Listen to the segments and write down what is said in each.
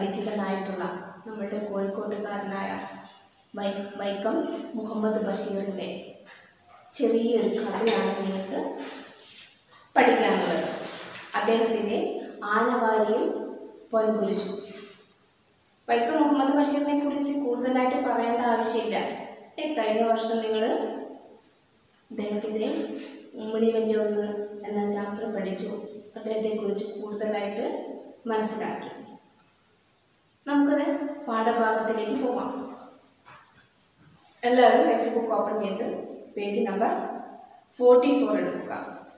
പരിചിതനായിട്ടുള്ള നമ്മുടെ കോഴിക്കോട്ടുകാരനായ വൈ വൈക്കം മുഹമ്മദ് ബഷീറിൻ്റെ ചെറിയൊരു കഥയാണ് നിങ്ങൾക്ക് പഠിക്കാനുള്ളത് അദ്ദേഹത്തിൻ്റെ ആനവാരിയും പൊൻകുരിശും വൈക്കം മുഹമ്മദ് ബഷീറിനെ കുറിച്ച് കൂടുതലായിട്ട് പറയേണ്ട ആവശ്യമില്ല ഏ, കഴിഞ്ഞ വർഷം നിങ്ങൾ അദ്ദേഹത്തിൻ്റെ ഉമ്മണി വല്യൊന്ന് എന്ന ചാപ്റ്റർ പഠിച്ചു അദ്ദേഹത്തെക്കുറിച്ച് കൂടുതലായിട്ട് മനസ്സിലാക്കി നമുക്കത് പാഠഭാഗത്തിലേക്ക് പോകാം എല്ലാവരും ടെക്സ്റ്റ് ബുക്ക് ഓപ്പൺ ചെയ്ത് പേജ് നമ്പർ ഫോർട്ടി ഫോർ എടുക്കുക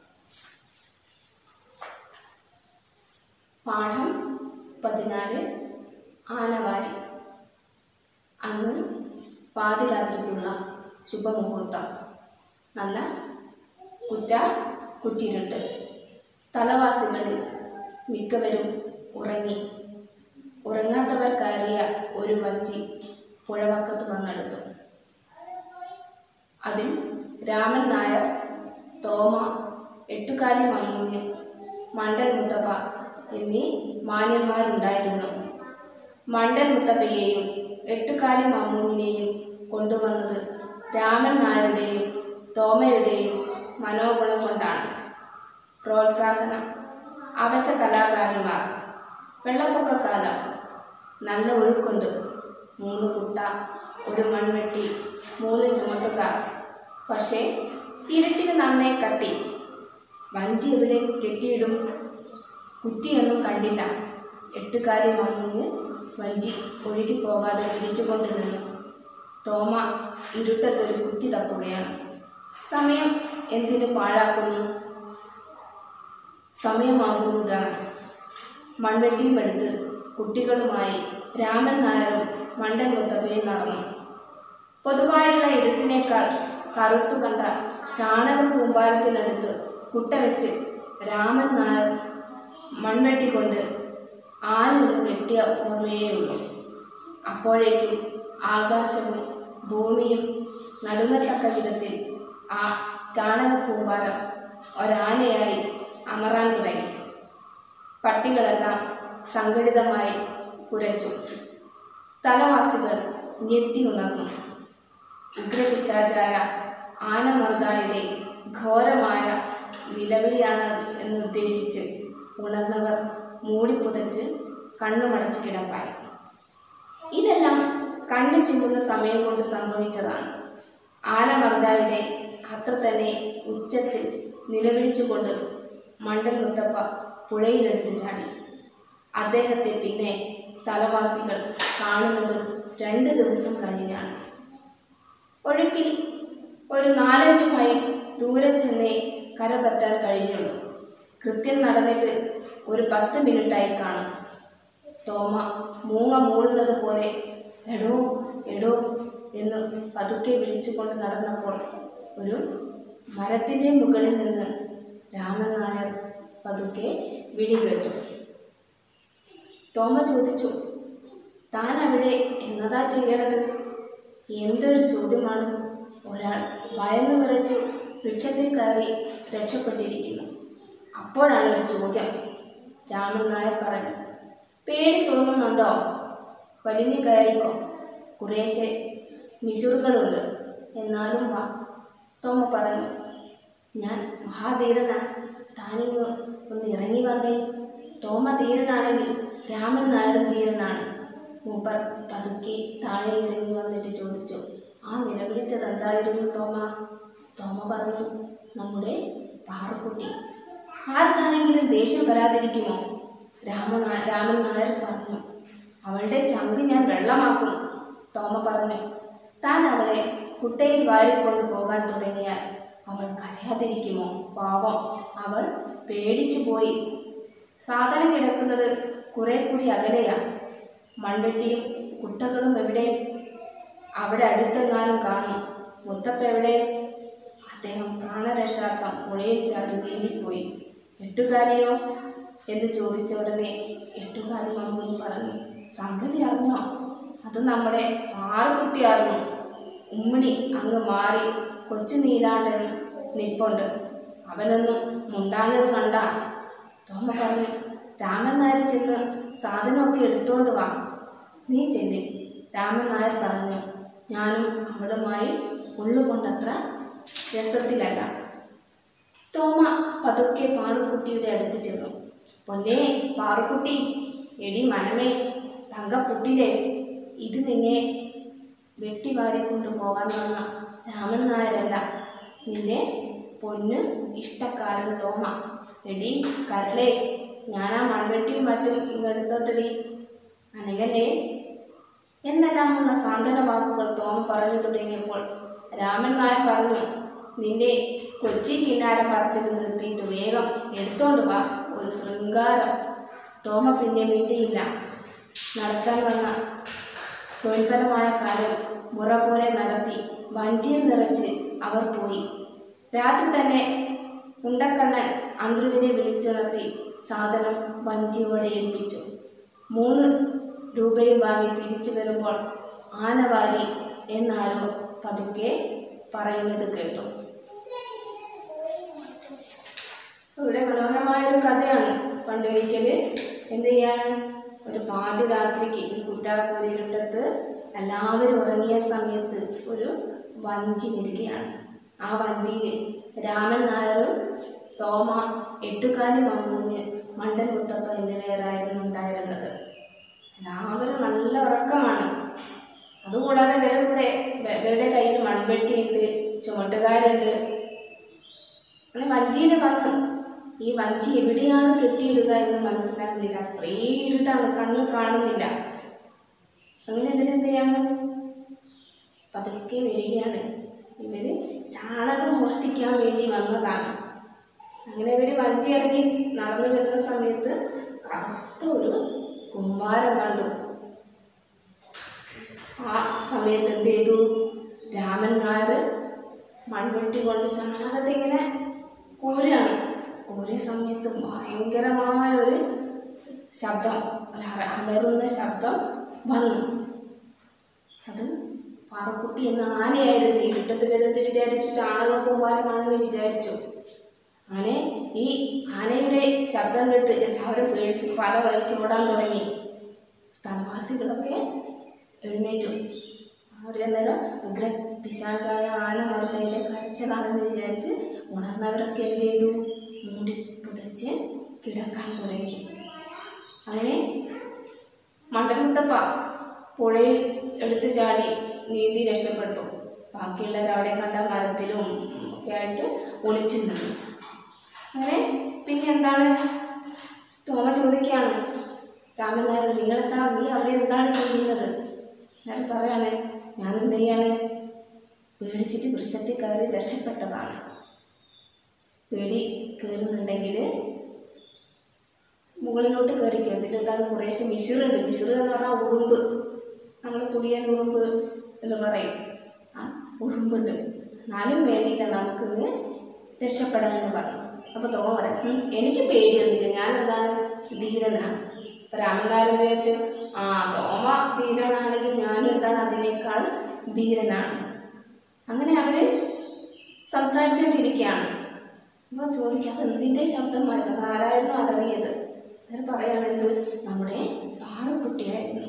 പാഠം പതിനാല് ആനവാരി അന്ന് പാതിരാത്രിക്കുള്ള ശുഭമുഹൂർത്തം നല്ല കുറ്റ കുറ്റിരുട്ട് തലവാസികളിൽ മിക്കവരും ഉറങ്ങി ഉറങ്ങാത്തവർ കയറിയ ഒരു വഞ്ചി പുഴവക്കത്ത് വന്നെടുത്തു അതിൽ രാമൻ നായർ തോമ എട്ടുകാലി മമ്മൂഞ്ഞ് മണ്ടൻ മുത്തപ്പ എന്നീ മാന്യന്മാരുണ്ടായിരുന്നു മണ്ടൻ മുത്തപ്പയെയും എട്ടുകാലി മമ്മൂഞ്ഞിനെയും കൊണ്ടുവന്നത് രാമൻ നായരുടെയും തോമയുടെയും മനോഗുണം കൊണ്ടാണ് പ്രോത്സാഹനം അവശ കലാകാരന്മാർ വെള്ളപ്പൊക്കക്കാലം നല്ല ഒഴുക്കുണ്ട് മൂന്ന് കുട്ട ഒരു മൺവെട്ടി മൂന്ന് ചുമട്ടുകാർ പക്ഷേ ഇരുട്ടിന് നന്നേ കട്ടി വഞ്ചി എവിടെ കെട്ടിയിടും കുറ്റിയൊന്നും കണ്ടില്ല എട്ടുകാലി മമ്മൂഞ്ഞ് വഞ്ചി ഒഴുകി പോകാതെ പിടിച്ചുകൊണ്ട് നിന്നു തോമ ഇരുട്ടത്തൊരു കുറ്റി തപ്പുകയാണ് സമയം എന്തിനു പാഴാക്കുന്നു സമയമാകുന്നതാണ് മൺവെട്ടിയും എടുത്ത് കുട്ടികളുമായി രാമൻ നായരും മണ്ടൻ മുത്തപ്പയും നടന്നു പൊതുവായുള്ള ഇരുട്ടിനേക്കാൾ കറുത്തു കണ്ട ചാണക കൂമ്പാരത്തിനടുത്ത് കുട്ട വെച്ച് രാമൻ നായർ മൺവെട്ടി കൊണ്ട് ആനൊന്ന് വെട്ടിയ ഓർമ്മയേയുള്ളൂ അപ്പോഴേക്കും ആകാശവും ഭൂമിയും നടുങ്ങത്തക്ക വിധത്തിൽ ആ ചാണക കൂമ്പാരം ഒരാനയായി അമറാൻ തുടങ്ങി പട്ടികളെല്ലാം സംഘടിതമായി കുരച്ചു സ്ഥലവാസികൾ ഞെട്ടി ഉണർന്നു ഉഗ്രപിശാചായ ആനമർദായുടെ ഘോരമായ നിലവിളിയാണ് എന്നുദ്ദേശിച്ച് ഉണർന്നവർ മൂടിപ്പുതച്ച് കണ്ണുമടച്ച് കിടപ്പായി ഇതെല്ലാം കണ്ണു ചിമ്മുന്ന സമയം കൊണ്ട് സംഭവിച്ചതാണ് ആനമർദായുടെ അത്ര തന്നെ ഉച്ചത്തിൽ നിലവിളിച്ചുകൊണ്ട് മണ്ടൻ മുത്തപ്പ പുഴയിലെടുത്ത് ചാടി അദ്ദേഹത്തെ പിന്നെ സ്ഥലവാസികൾ കാണുന്നത് രണ്ട് ദിവസം കഴിഞ്ഞാണ് ഒഴുക്കിൽ ഒരു നാലഞ്ച് മൈൽ ദൂരെ ചെന്നേ കര പറ്റാൻ കഴിഞ്ഞുള്ളൂ കൃത്യം നടന്നിട്ട് ഒരു പത്ത് മിനിറ്റായി കാണും തോമ മൂങ്ങ മൂടുന്നത് പോലെ എടോ എടോ എന്ന് പതുക്കെ വിളിച്ചുകൊണ്ട് നടന്നപ്പോൾ ഒരു മരത്തിൻ്റെ മുകളിൽ നിന്ന് രാമൻ നായർ പതുക്കെ വിളി കേട്ടു തോമ ചോദിച്ചു താൻ അവിടെ എന്നതാ ചെയ്യണത് എന്തൊരു ചോദ്യമാണ് ഒരാൾ ഭയന്നു വിറച്ചു വൃക്ഷത്തിൽ കയറി രക്ഷപ്പെട്ടിരിക്കുന്നു അപ്പോഴാണ് ഒരു ചോദ്യം രാമൻ നായർ പറഞ്ഞു പേടി തോന്നുന്നുണ്ടോ വലിഞ്ഞു കയറിക്കോ കുറേശ്ശെ മിശുറുകളുണ്ട് എന്നാലും വാ തോമ പറഞ്ഞു ഞാൻ മഹാധീരനാ താനിങ്ങ് ഒന്ന് ഇറങ്ങി വന്നേ തോമ ധീരനാണെങ്കിൽ രാമൻ നായരും ധീരനാണ് മൂപ്പർ പതുക്കെ താഴെ ഇറങ്ങി വന്നിട്ട് ചോദിച്ചു ആ നിലവിളിച്ചത് എന്തായിരുന്നു തോമ തോമ പറഞ്ഞു നമ്മുടെ പാറക്കുട്ടി ആർക്കാണെങ്കിലും ദേഷ്യം വരാതിരിക്കുമോ രാമൻ രാമൻ നായർ പറഞ്ഞു അവളുടെ ചങ്ക് ഞാൻ വെള്ളമാക്കും തോമ പറഞ്ഞു താൻ അവളെ കുട്ടയിൽ വാരിക്കൊണ്ട് പോകാൻ തുടങ്ങിയാൽ അവൾ കരയാതിരിക്കുമോ പാവം അവൾ പേടിച്ചു പോയി സാധനം കിടക്കുന്നത് കുറെ കൂടി അകലെയാണ് മൺവെട്ടിയും കുട്ടകളും എവിടെ അവിടെ അടുത്തെങ്ങാനും കാണും മുത്തപ്പ എവിടെ അദ്ദേഹം പ്രാണരക്ഷാർത്ഥം പുഴയിൽ ചാടി നീന്തിപ്പോയി എട്ടുകാലിയോ എന്ന് ചോദിച്ച ഉടനെ എട്ടുകാലി മമ്മൂന്ന് പറഞ്ഞു സംഗതി അറിഞ്ഞോ അത് നമ്മുടെ പാറക്കുട്ടിയായിരുന്നു ഉമ്മിണി അങ്ങ് മാറി കൊച്ചു നീലാണ്ടൻ നിപ്പുണ്ട് അവനൊന്നും മുണ്ടാഞ്ഞത് കണ്ട തോമ പറഞ്ഞു രാമൻ നായർ ചെന്ന് സാധനമൊക്കെ എടുത്തോണ്ട് വാ നീ ചെല്ല് രാമൻ നായർ പറഞ്ഞു ഞാനും അവളുമായി ഉള്ളുകൊണ്ടത്ര രസത്തിലല്ല തോമ പതുക്കെ പാറുക്കുട്ടിയുടെ അടുത്ത് ചെന്നു പൊന്നേ പാറുക്കുട്ടി എടി മനമേ തങ്കപ്പുട്ടിലെ ഇത് നിന്നെ വെട്ടിവാരിക്കൊണ്ട് പോകാൻ വന്ന രാമൻ നായരല്ല നിന്റെ പൊന്ന് ഇഷ്ടക്കാരൻ തോമ എടി കരളെ ഞാനാ മൺവെട്ടിയും മറ്റും ഇങ്ങെടുത്തോട്ടടി അനകല്ലേ എന്നെല്ലാമുള്ള സാന്ത്വന വാക്കുകൾ തോമ പറഞ്ഞു തുടങ്ങിയപ്പോൾ രാമൻ നായർ പറഞ്ഞു നിന്റെ കൊച്ചി കിന്നാരം പറിച്ചത് നിർത്തിയിട്ട് വേഗം എടുത്തോണ്ട് വാ ഒരു ശൃംഗാരം തോമ പിന്നെ മിണ്ടിയില്ല നടത്താൻ വന്ന തൊഴിൽപരമായ കാര്യം മുറ പോലെ നടത്തി വഞ്ചിയിൽ നിറച്ച് അവർ പോയി രാത്രി തന്നെ ഉണ്ടക്കണ്ണൻ അന്ത്രുവിനെ വിളിച്ചുണർത്തി സാധനം വഞ്ചിയോടെ ഏൽപ്പിച്ചു മൂന്ന് രൂപയും വാങ്ങി തിരിച്ചു വരുമ്പോൾ ആനവാലി എന്നാരോ പതുക്കെ പറയുന്നത് കേട്ടു ഇവിടെ മനോഹരമായൊരു കഥയാണ് പണ്ടൊരിക്കല് എന്ത് ചെയ്യാണ് ഒരു പാതിരാത്രിക്ക് ഈ കുറ്റാക്കൂരിരുട്ടത്ത് എല്ലാവരും ഉറങ്ങിയ സമയത്ത് ഒരു വഞ്ചി വരികയാണ് ആ വഞ്ചിയിൽ രാമൻ നായരും തോമ എട്ടുകാലി മമ്മൂഞ്ഞ് മണ്ടൻ മുത്തപ്പ എന്നിവരായിരുന്നു ഉണ്ടായിരുന്നത് എല്ലാവരും നല്ല ഉറക്കമാണ് അതുകൂടാതെ ഇവരുടെ കൂടെ ഇവ- ഇവരുടെ കയ്യിൽ മൺവെട്ടിയുണ്ട് ചുമട്ടുകാരുണ്ട് അങ്ങനെ വഞ്ചിയിൽ വന്ന് ഈ വഞ്ചി എവിടെയാണ് കെട്ടിയിടുക എന്ന് മനസ്സിലാക്കുന്നില്ല അത്രയും ഇരുട്ടാണ് കണ്ണ് കാണുന്നില്ല അങ്ങനെ ഇവരെന്ത് ചെയ്യാണ് പതുക്കെ വരികയാണ് ഇവര് ചാണകം മോഷ്ടിക്കാൻ വേണ്ടി വന്നതാണ് അങ്ങനെ ഇവര് വഞ്ചി ഇറങ്ങി നടന്നു വരുന്ന സമയത്ത് കറുത്ത ഒരു കുമ്പാരം കണ്ടു ആ സമയത്ത് എന്ത് ചെയ്തു രാമൻ നായർ മൺവെട്ടി കൊണ്ട് ചാണകത്തെ ഇങ്ങനെ കോരുകയാണ് കോരിയ സമയത്ത് ഭയങ്കരമായ ഒരു ശബ്ദം ഒരു അല- അലറുന്ന ശബ്ദം വന്നു അത് പാറക്കുട്ടി എന്ന ആനയായിരുന്നു ഇരുട്ടത്ത് വരുന്നത് വിചാരിച്ചു ചാണകക്കുമാരനാണെന്ന് വിചാരിച്ചു അങ്ങനെ ഈ ആനയുടെ ശബ്ദം കേട്ട് എല്ലാവരും പേടിച്ച് പല വഴിക്ക് ഓടാൻ തുടങ്ങി സ്ഥലവാസികളൊക്കെ എഴുന്നേറ്റു അവരെന്നേരം ഉഗ്ര പിശാചായ ആന മർദ്ദയുടെ കരച്ചിലാണെന്ന് വിചാരിച്ച് ഉണർന്നവരൊക്കെ എന്ത് ചെയ്തു മൂടി പുതച്ച് കിടക്കാൻ തുടങ്ങി അങ്ങനെ മണ്ടൻമുത്തപ്പ പുഴയിൽ എടുത്തു ചാടി നീന്തി രക്ഷപ്പെട്ടു ബാക്കിയുള്ളവർ അവിടെ കണ്ട മരത്തിലും ഒക്കെ ആയിട്ട് ഒളിച്ചു നിന്നു അങ്ങനെ പിന്നെ എന്താണ് തോമ ചോദിക്കുകയാണ് രാമൻ നായർ നിങ്ങളെന്താ നീ അവിടെ എന്താണ് ചെയ്യുന്നത് ഞാൻ പറയാണ് ഞാൻ എന്ത് ചെയ്യാണ് പേടിച്ചിട്ട് വൃക്ഷത്തിൽ കയറി രക്ഷപ്പെട്ടതാണ് പേടി കയറുന്നുണ്ടെങ്കിൽ മുകളിലോട്ട് കയറിക്കോ ഇതിൽ എന്താണ് കുറേശ്ശെ മിഷിറുണ്ട് മിഷിറ് എന്ന് പറഞ്ഞാൽ ഉറുമ്പ് നമ്മൾ പുതിയൻ ഉറുമ്പ് എന്ന് പറയും ആ ഉറുമ്പുണ്ട് എന്നാലും വേണ്ടിയില്ല നമുക്കിന്ന് രക്ഷപ്പെടാമെന്ന് പറഞ്ഞു അപ്പോൾ തോമ പറയാം "ഉം, എനിക്ക് പേടിയൊന്നുമില്ല ഞാൻ എന്താണ് ധീരനാണ് അപ്പം രാമനാരൻ വിചാരിച്ചു ആ തോമ ധീരനാണെങ്കിൽ ഞാനും എന്താണ് അതിനേക്കാൾ ധീരനാണ് അങ്ങനെ അവർ സംസാരിച്ചുകൊണ്ടിരിക്കുകയാണ് അപ്പോൾ ചോദിക്കാതെ എന്തിൻ്റെ ശബ്ദം വരുന്നത് ആരായിരുന്നു അലറിയത് ഞാൻ പറയുകയാണെന്ത് നമ്മുടെ പാറക്കുട്ടിയായിരുന്നു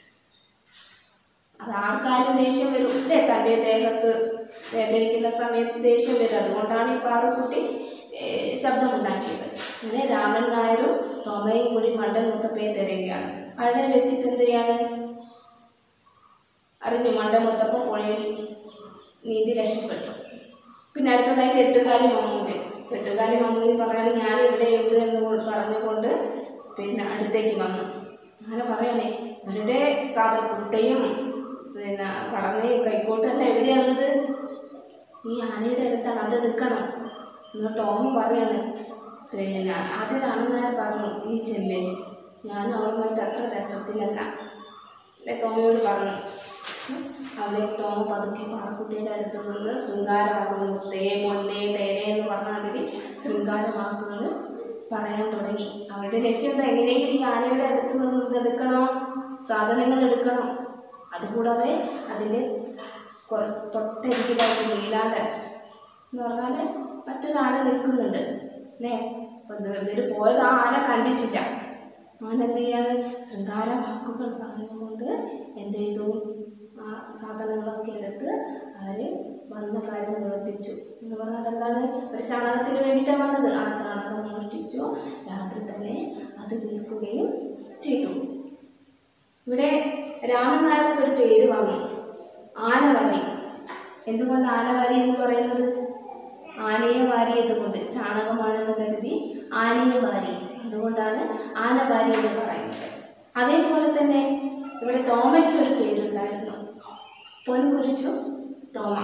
അത് ആർക്കാരും ദേഷ്യം വരും അല്ലേ തൻ്റെ ദേഹത്ത് വേദനിക്കുന്ന സമയത്ത് ദേഷ്യം വരും അതുകൊണ്ടാണ് ഈ പാറുക്കുട്ടി ഏഹ്, ശബ്ദമുണ്ടാക്കിയത് അങ്ങനെ രാമൻ നായരും തോമയും കൂടി മണ്ടൻ മുത്തപ്പയെ തിരയുകയാണ് അവിടെ വെച്ചിട്ട് എന്ത് ചെയ്യാണ് അറിഞ്ഞു മണ്ടൻ മുത്തപ്പ പുഴയിൽ നീന്തി രക്ഷപ്പെട്ടു പിന്നെ അടുത്തതായിട്ട് എട്ടുകാലി മമ്മൂജ് എട്ടുകാലി മമ്മൂജ് പറയാൻ ഞാൻ ഇവിടെയുണ്ട് എന്ന് കൊ- പറഞ്ഞുകൊണ്ട് പിന്നെ അടുത്തേക്ക് വന്നു അങ്ങനെ പറയണേ ഇവരുടെ സാധ കുട്ടയും പിന്നെ പടന്നയും കൈക്കോട്ടല്ല എവിടെയാണത് ഈ ആനയുടെ അടുത്താണ് അത് എടുക്കണം എന്നിട്ട് തോമ പറയാണ് പിന്നെ ആദ്യം രാമനായർ പറഞ്ഞു ഈ ചെല്ല് ഞാൻ അവളുമായിട്ട് അത്ര രസത്തിലല്ല അല്ലെ തോമയോട് പറഞ്ഞു ഉം. അവിടെ തോമ പതുക്കെ പാറക്കുട്ടിയുടെ അടുത്ത് നിന്ന് ശൃംഗാരമാക്കുന്നു തേ മൊന്നേ തേനേ എന്ന് പറഞ്ഞ അതിൽ ശൃംഗാരമാക്കുകൾ പറയാൻ തുടങ്ങി അവരുടെ ലക്ഷ്യം എന്താ എങ്ങനെയെങ്കിലും ഈ ആനയുടെ അടുത്ത് നിന്ന് ഇത് എടുക്കണം സാധനങ്ങൾ എടുക്കണം അതുകൂടാതെ അതിൻ്റെ കുറച്ച് തൊട്ടരികിലായിട്ട് നീലാണ്ടൻ എന്ന് പറഞ്ഞാൽ മറ്റൊരാന നിൽക്കുന്നുണ്ട് അല്ലേ അപ്പം ഇവർ പോയത് ആ ആന കണ്ടിട്ടില്ല അവൻ എന്ത് ചെയ്യാണ് ശൃംഗാര വാക്കുകൾ പറഞ്ഞുകൊണ്ട് എന്ത് ചെയ്തു ആ സാധനങ്ങളൊക്കെ എടുത്ത് അവര് വന്ന കാര്യം നിവർത്തിച്ചു എന്ന് പറഞ്ഞാൽ എന്താണ് ഒരു ചാണകത്തിന് വേണ്ടിയിട്ടാണ് വന്നത് ആ ചാണകം മോഷ്ടിച്ചു രാത്രി തന്നെ അത് വിൽക്കുകയും ചെയ്തു ഇവിടെ രാമൻ നായർക്ക് ഒരു പേര് വന്നു ആനവാരി എന്തുകൊണ്ട് ആനവാരി എന്ന് പറയുന്നത് ആനയെ വാരിയത് കൊണ്ട് ചാണകമാണെന്ന് കരുതി ആനയെ വാരി അതുകൊണ്ടാണ് ആനവാരി എന്ന് പറയുന്നത് അതേപോലെ തന്നെ ഇവിടെ തോമയ്ക്ക് ഒരു പേരുണ്ടായിരുന്നു പൊൻകുരിശു തോമ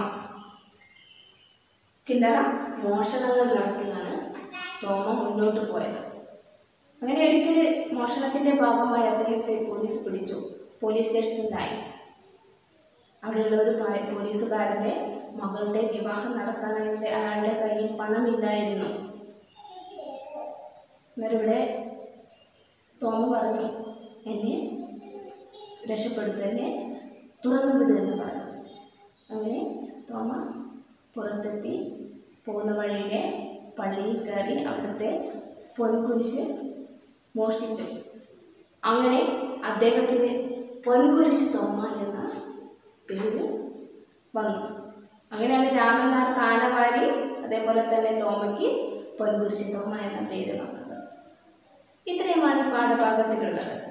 ചില്ലറ മോഷണങ്ങൾ നടത്തിയാണ് തോമ മുന്നോട്ട് പോയത് അങ്ങനെ ഒരിക്കൽ മോഷണത്തിന്റെ ഭാഗമായി അദ്ദേഹത്തെ പോലീസ് പിടിച്ചു പോലീസ് സ്റ്റേഷനിലായി അവിടെയുള്ള ഒരു പ- പോലീസുകാരന്റെ മകളുടെ വിവാഹം നടത്താനായിട്ട് അയാളുടെ കയ്യിൽ പണമില്ലായിരുന്നു അന്നേരം ഇവിടെ തോമ പറഞ്ഞു എന്നെ രക്ഷപ്പെടുത്തന്നെ തുറന്നു വിട് എന്ന് പറഞ്ഞു അങ്ങനെ തോമ പുറത്തെത്തി പോകുന്ന വഴിയിലെ പള്ളിയിൽ കയറി അവിടുത്തെ പൊൻകുരിശ് മോഷ്ടിച്ചു അങ്ങനെ അദ്ദേഹത്തിന് പൊൻകുരിശ് തോമ എന്ന പേര് വന്നു അങ്ങനെയാണ് രാമൻ നായർ കാനവാരി അതേപോലെ തന്നെ തോമയ്ക്ക് പൊൻകുരിശ് തോമ എന്ന പേര് വന്നത് ഇത്രയുമാണ് ഈ പാഠഭാഗത്തിലുള്ളത്